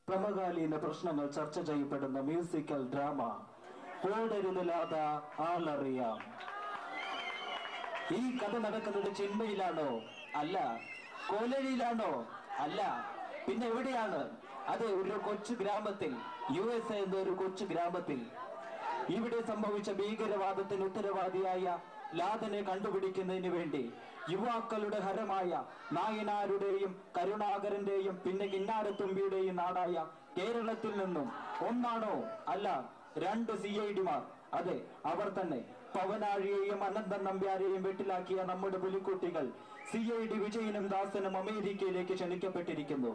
സമകാലീന പ്രശ്നങ്ങൾ ചർച്ച ചെയ്യപ്പെടുന്ന മ്യൂസിക്കൽ ഡ്രാമ ഓടരുതലാത ആളറിയാം ഈ കഥ നടക്കുന്നത് ചെമ്പയിലാണോ അല്ല കോലഴിയിലാണോ അല്ല പിന്നെ എവിടെയാണ് അത് ഒരു കൊച്ചു ഗ്രാമത്തിൽ യു എസ് എ എന്ന ഒരു കൊച്ചു ഗ്രാമത്തിൽ ഇവിടെ സംഭവിച്ച ഭീകരവാദത്തിന് ഉത്തരവാദിയായ ലാദനെ കണ്ടുപിടിക്കുന്നതിന് വേണ്ടി യുവാക്കളുടെ ഹരമായ നായനാരുടെയും കരുണാകരന്റെയും പിന്നെ കിന്നാരത്തുമ്പിയുടെയും നാടായ കേരളത്തിൽ നിന്നും ഒന്നാണോ അല്ല രണ്ട് സി ഐ ഡിമാർ അതെ അവർ തന്നെ പവനാഴിയെയും അനന്തൻ നമ്പ്യാരെയും വെട്ടിലാക്കിയ നമ്മുടെ പുലിക്കുട്ടികൾ സി ഐ ഡി വിജയനും ദാസനും അമേരിക്കയിലേക്ക് ക്ഷണിക്കപ്പെട്ടിരിക്കുന്നു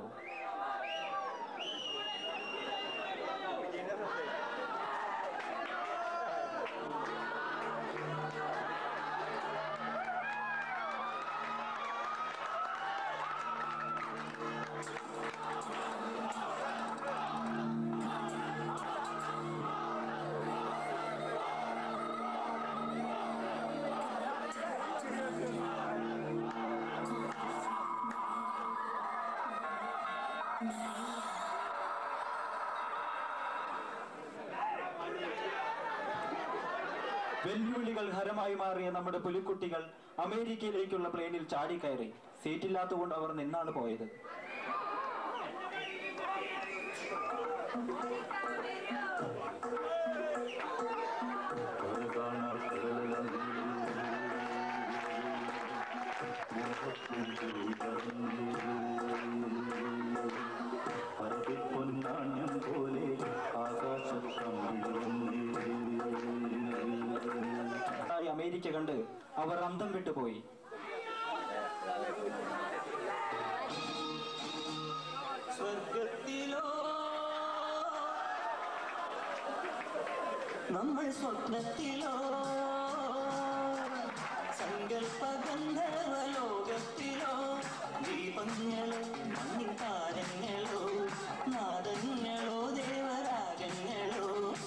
വെല്ലുവിളികൾ ഹരമായി മാറിയ നമ്മുടെ പുലിക്കുട്ടികൾ അമേരിക്കയിലേക്കുള്ള പ്ലെയിനിൽ ചാടിക്കയറി സീറ്റില്ലാത്തതുകൊണ്ട് അവർ നിന്നാണ് പോയത് പൊന്നാണ്യം പോലെ ആകാശത്തമ്മിടുന്നേ ആയി അമേരിക്ക കണ്ട് അവർ അന്തം വിട്ടുപോയി സ്വർഗത്തിലോ നമ്മൾ സ്വപ്നത്തിലോ സങ്കല്പ ഗന്ധർവ ലോകത്തിലോ ദീപങ്ങളോ മണ്ണിൻ താരങ്ങളോ നാദങ്ങളോ ദേവരാഗങ്ങളോ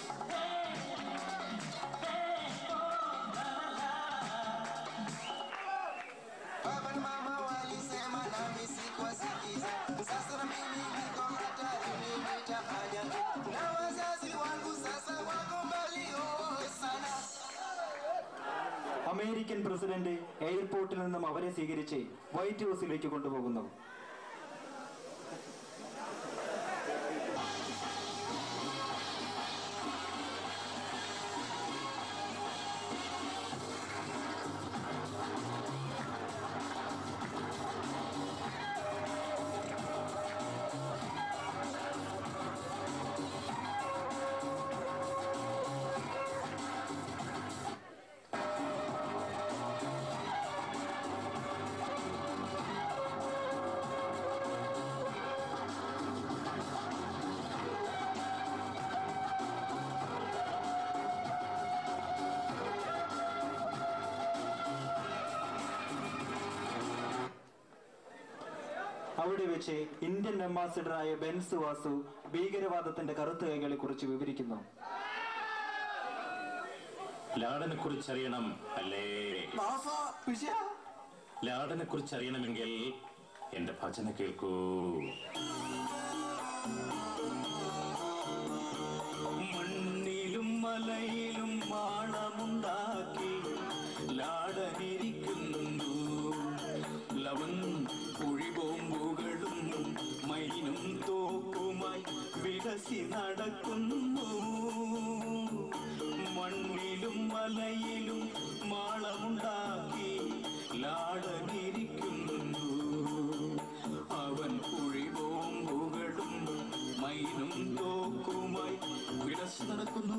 Baba na mama walisema nami sikuwasikiza. Sasa na mimi niko hatarini, nitafanya na wazazi wangu sasa wako mbali oh, sana. American president എയർപോർട്ടിൽ നിന്നും അവരെ സ്വീകരിച്ച് വൈറ്റ് ഹൗസിലേക്ക് കൊണ്ടുപോകുന്നു അവിടെ വെച്ച് ഇന്ത്യൻ അംബാസിഡറായ ബെൻസ് വാസു ഭീകരവാദത്തിന്റെ കറുത്ത കൈകളെ കുറിച്ച് വിവരിക്കുന്നു ലാടനെ കുറിച്ചറിയണം അല്ലേ ലാടനെ കുറിച്ചറിയണമെങ്കിൽ എന്റെ ഭജന കേൾക്കൂ മണ്ണിലും മലയിലും മാളമുണ്ടാക്കി ലാടനിരിക്കുന്നു ലവൻ കുഴിബോംബുകളും മൈനും തോക്കുമായി വികസി നടക്കുന്നു മണ്ണിലും മലയിലും മാളമുണ്ടാക്കി ലാടനിരിക്കുന്നു അവൻ കുഴിബോംബുകളും മൈനും തോക്കുമായി വിടസ് നടക്കുന്നു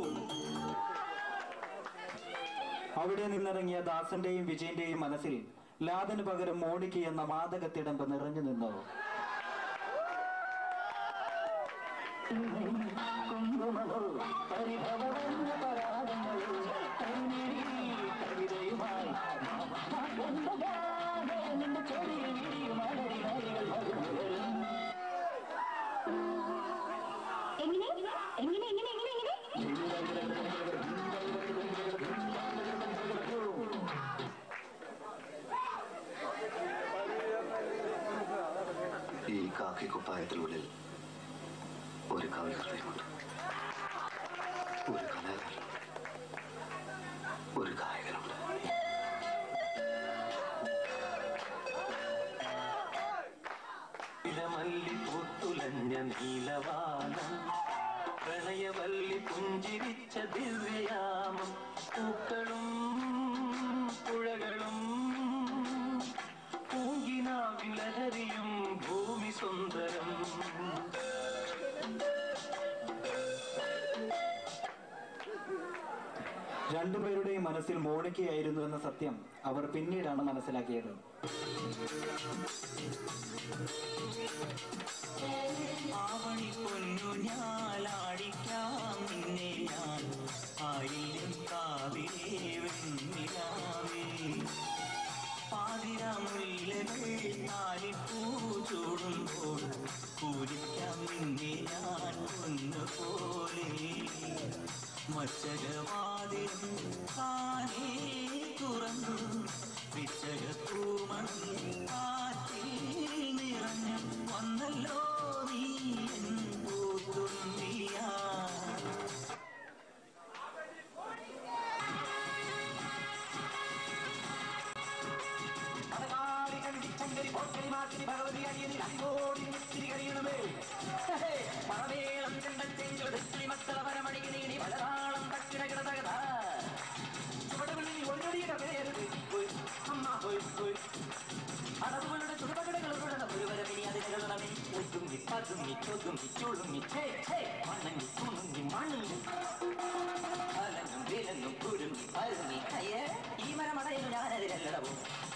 അവിടെ നിന്നിറങ്ങിയ ദാസന്റെയും വിജയന്റെയും മനസ്സിൽ ലാദന് പകരം മോണിക്ക് എന്ന മാദകത്തിടമ്പ് നിറഞ്ഞു നിന്നു എങ്ങനെ എങ്ങനെ എങ്ങനെ എങ്ങനെ എങ്ങനെ ഈ കാക്കി കുപ്പായത്തിനുള്ളിൽ ഒരു കവി ഹൃദയമുണ്ട് ഒരു കലാകാരനുണ്ട് ഒരു ഗായകനുണ്ട് ഇളമല്ലി പൂത്തുലഞ്ഞ നീലവാനം പ്രണയവല്ലി പുഞ്ചിരിച്ച ദിവ്യയാമം പൂക്കളും പുഴകളും പൂങ്കിനാവിൻ ലഹരിയും ഭൂമി സുന്ദരം രണ്ടുപേരുടെയും മനസ്സിൽ മോണിക്കയായിരുന്നു എന്ന സത്യം അവർ പിന്നീടാണ് മനസ്സിലാക്കിയത് ആവണി പൊന്നു ഞാലാടിക്കാം നിന്നെ ഞാൻ ആയിരം കാവിലേ വെണ്ണിലാവേ പാതിരാമുല്ലകൾ താലിപ്പൂ ചൂടുമ്പോൾ പൂജിക്കാം നിന്നെ ഞാൻ പൊന്നുപോലെ മച്ചകവാതിലും താനേ തുറന്നു വിച്ചകപ്പൂമൺ കാറ്റിൽ നിറഞ്ഞു വന്നല്ലോ നീ എൻ പൂത്തുമ്പിയാ അളവുകളുടെ ചുടുപകടകളുടെ ഒരുവരവിനി അതിനുകളെ ഒതുങ്ങി പതുങ്ങി ചൊതുങ്ങി ചുളുങ്ങി ഛേ ഛേ മണ്ണങ്ങി തുണങ്ങി മണ്ണുങ്ങി അലങ്ങും വിലങ്ങും കുരുങ്ങി പരുങ്ങി അയ്യേ ഈ മരമടയിൽ ഞാനതിലല്ലടവും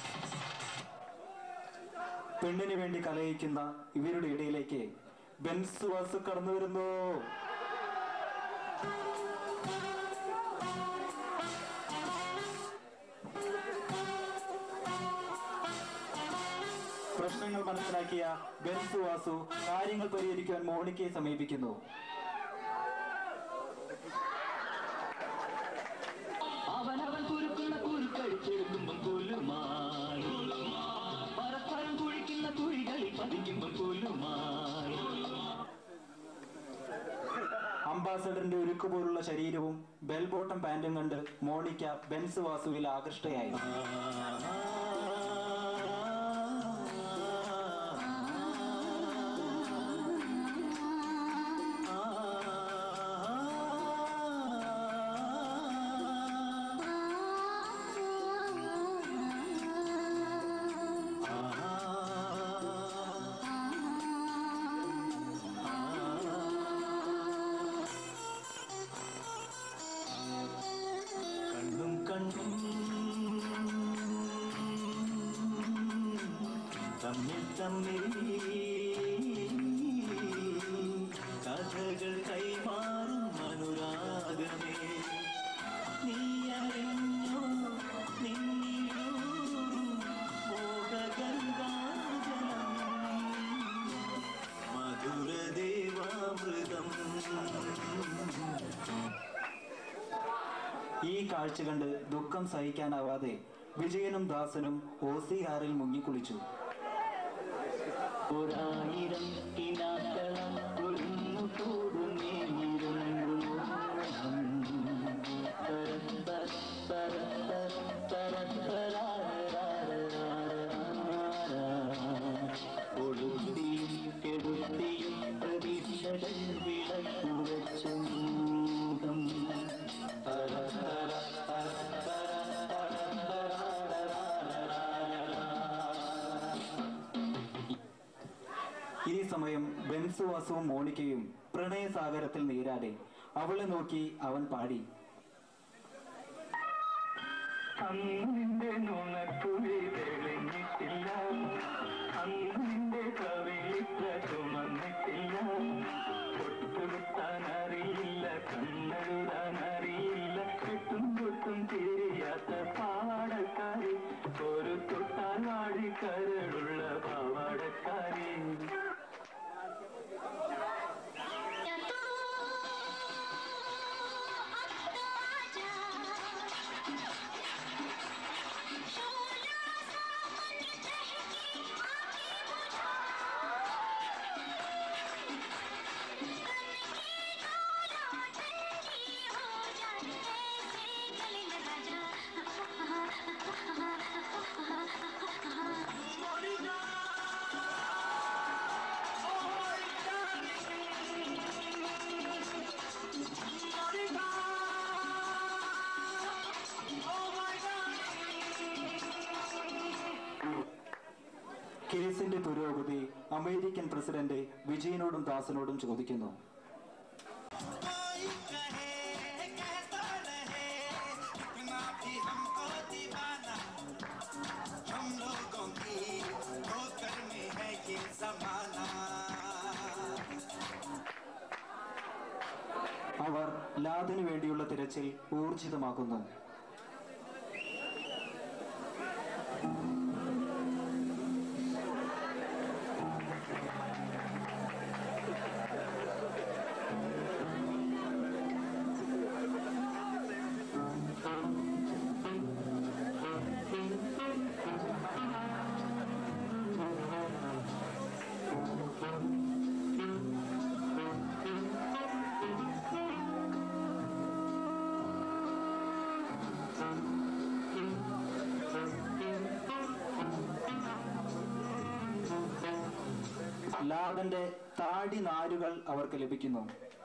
പെണ്ണിന് വേണ്ടി കലയിക്കുന്ന ഇവരുടെ ഇടയിലേക്ക് ബെൻസ് വാസ് കടന്നു വരുന്നു പ്രശ്നങ്ങൾ മനസ്സിലാക്കിയ ബെൻസ് വാസു കാര്യങ്ങൾ പരിഹരിക്കുവാൻ മോണിക്കയെ സമീപിക്കുന്നു അവനവൻ കുരുക്കുന്ന കുരുക്കടിച്ചെടുക്കുമ്പം കൊല്ലുമാറി പരസ്പരം കുഴിക്കുന്ന കുഴികളിൽ പതിക്കുമ്പം കൊല്ലുമാറി അംബാസഡറിന്റെ ഉരുക്ക് പോലുള്ള ശരീരവും ബെൽ ബോട്ടം പാന്റും കണ്ട് മോണിക്ക ബെൻസ് വാസുവിൽ ആകൃഷ്ടയായി കണ്ണും കണ്ണും തമ്മിൽ തമ്മിൽ കഥകൾ കൈമാറും അനുരാഗമേ നീ അറിഞ്ഞോ നിന്നിലൂറും മോഹഗംഗാജലം മധുരദേവാമൃതം ഈ കാഴ്ച കണ്ട് ദുഃഖം സഹിക്കാനാവാതെ വിജയനും ദാസനും ഓസിയാറിൽ മുങ്ങിക്കുളിച്ചു ഒരായിരം കിനാക്കളും ഒന്നു കൂടുന്നേയിരുന്നു ഒഴുതിയും കെടുത്തിയും പ്രതീക്ഷകൾ വിളക്കുവച്ച മൂഹം തര തര തര ഈ സമയം ബെൻസ് വാസുവും മോണിക്കയും പ്രണയസാഗരത്തിൽ നീരാടി അവളെ നോക്കി അവൻ പാടി അന്ന് നിന്റെ നുണക്കുഴി തെളിഞ്ഞിട്ടില്ല അന്ന് നിന്റെ കവിളിത്ര ചുമന്നിട്ടില്ല പൊട്ടുകുത്താൻ അറിയില്ല കണ്ണെഴുതാൻ അറിയില്ല കെട്ടും പൊട്ടും തിരിയാത്ത പാടക്കാരി ഒരു തൊട്ടാൽ വാഴി കരടുള്ള പാവാടക്കാരി അമേരിക്കൻ പ്രസിഡന്റ് വിജയനോടും ദാസനോടും ചോദിക്കുന്നു कोई कहे कहता रहे इतना भी हमको दीवाना हम लोगों की ठोकर में है ये जमाना അവർ ലാദിനു വേണ്ടിയുള്ള തിരച്ചിൽ ഊർജിതമാക്കുന്നു ലാദന്റെ താടി നാരുകൾ അവർക്ക് ലഭിക്കുന്നു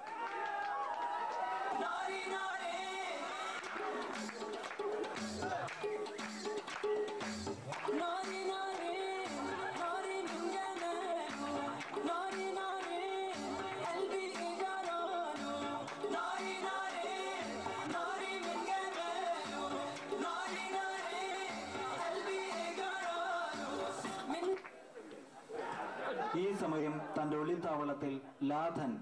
ഈ സമയം തന്റെ ഒളിത്താവളത്തിൽ ലാഥൻ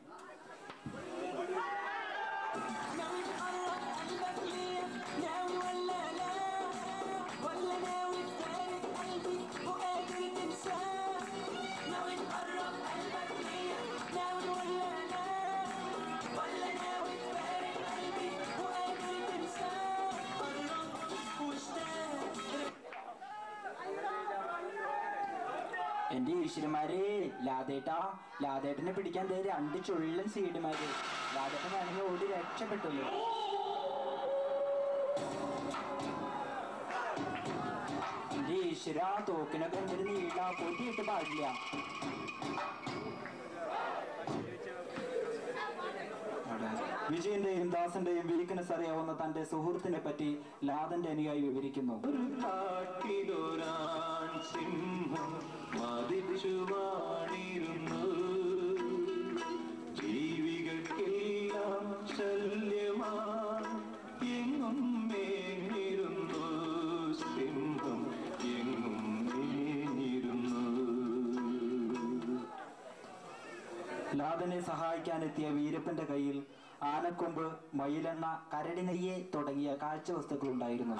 എന്റെ ഈശ്വരന്മാരെ ലാദേട്ടാ ലാദേട്ടനെ പിടിക്കാൻ ദേ രണ്ട് ചുള്ളൻ സീഡുമാര് ലാദേട്ടൻ വേണമെങ്കിൽ ഓടി രക്ഷപ്പെട്ടുള്ളൂ എന്റെ ഈശ്വര തോക്കിനൊക്കെ എന്തൊരു നീള പൊട്ടിയിട്ട് പാടില്ല വിജയന്റെയും ദാസന്റെയും വീക്ക്നെസ് അറിയാവുന്ന തന്റെ സുഹൃത്തിനെ പറ്റി ലാദന്റെ അനുയായി വിവരിക്കുന്നു കാട്ടിലൊരാൺ സിംഹം മതിച്ചുവാണിരുന്നു ജീവികൾക്കെല്ലാം ശല്യമാണ് എങ്ങും മേഞ്ഞിരുന്നു സിംഹം എങ്ങും മേഞ്ഞിരുന്നു ലാദനെ സഹായിക്കാനെത്തിയ വീരപ്പന്റെ കയ്യിൽ ആനക്കൊമ്പ് മയിലെണ്ണ കരടി നെയ്യ് തുടങ്ങിയ കാഴ്ചവസ്തുക്കൾ ഉണ്ടായിരുന്നു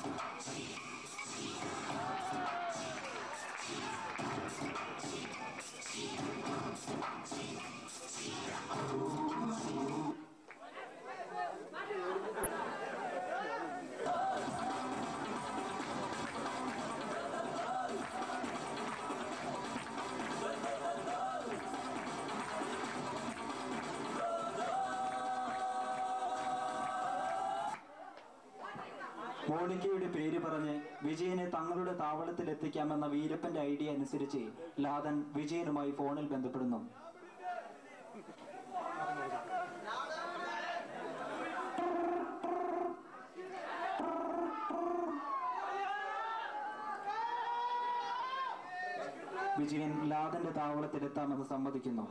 മോണിക്കയുടെ പേര് പറഞ്ഞ് വിജയനെ തങ്ങളുടെ താവളത്തിൽ എത്തിക്കാമെന്ന വീരപ്പന്റെ ഐഡിയ അനുസരിച്ച് ലാദൻ വിജയനുമായി ഫോണിൽ ബന്ധപ്പെടുന്നു വിജയൻ ലാദന്റെ താവളത്തിലെത്താമെന്ന് സമ്മതിക്കുന്നു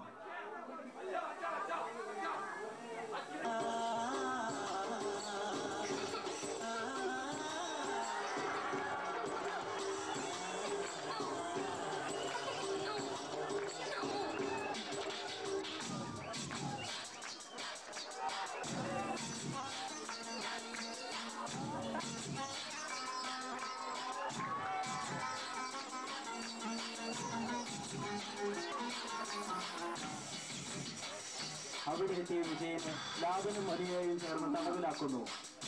അവിടെ എത്തിയ വിജയനെ ലാദനും മരിയയും ചേർന്ന് തടവിലാക്കുന്നു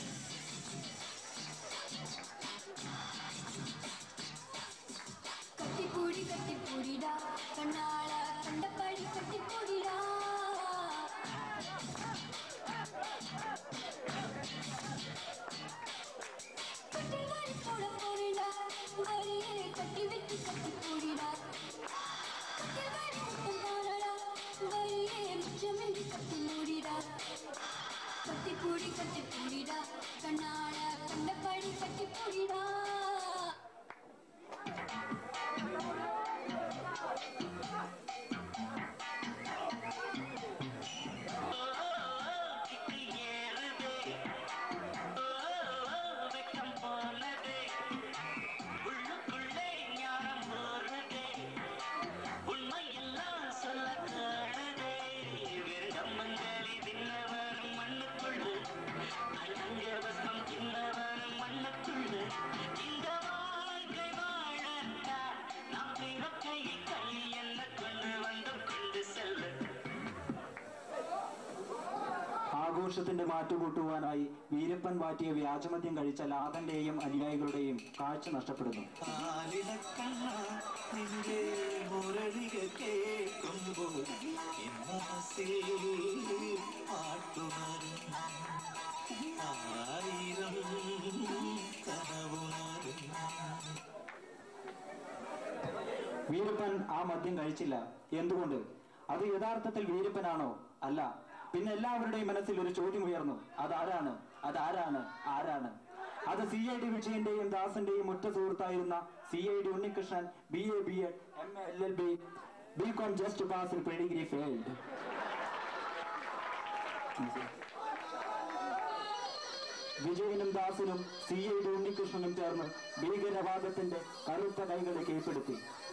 കത്തിപ്പൂടി കത്തിപ്പൂടിടാ കണ്ണാള കണ്ടപ്പാടി കത്തിപ്പൂടിടാ കട്ടിവാരി പോട പോടിടാ വരിയെ കട്ടി വെട്ടി കത്തിപ്പൂടിടാ കത്തിവാരി മുത്തം പോലടാ വരിയെ മിച്ചമെന്തി കത്തി മൂടിടാ കത്തിപ്പൂടി കത്തിപ്പൂടിടാ കണ്ണാള കണ്ടപ്പാടി കത്തിപ്പൂടിടാ സന്തോഷത്തിന്റെ മാറ്റുകൂട്ടുവാനായി വീരപ്പൻ വാറ്റിയ വ്യാജമദ്യം കഴിച്ച ലാതന്റെയും അനുയായികളുടെയും കാഴ്ച നഷ്ടപ്പെടുന്നു ആലിടക്കണ്ണ നിന്റെ മുരളിക കേൾക്കുമ്പോൾ എൻ മനസ്സിൽ പാട്ടുണരും ആയിരം കനവുണരും വീരപ്പൻ ആ മദ്യം കഴിച്ചില്ല എന്തുകൊണ്ട് അത് യഥാർത്ഥത്തിൽ വീരപ്പനാണോ അല്ല പിന്നെ എല്ലാവരുടെയും മനസ്സിൽ ഒരു ചോദ്യം ഉയർന്നു അതാരാണ് അതാരാണ് ആരാണ് അത് സി ഐ ഡി വിജയന്റെയും ദാസന്റെയും ഒറ്റ സുഹൃത്തായിരുന്ന C I D Unnikrishnan B A B ed M L L B B com just pass predegree failed വിജയനും ദാസനും സി ഐ ഡി ഉണ്ണികൃഷ്ണനും ചേർന്ന് ഭീകരവാദത്തിന്റെ കറുത്ത കൈകളെ കീഴ്പ്പെടുത്തി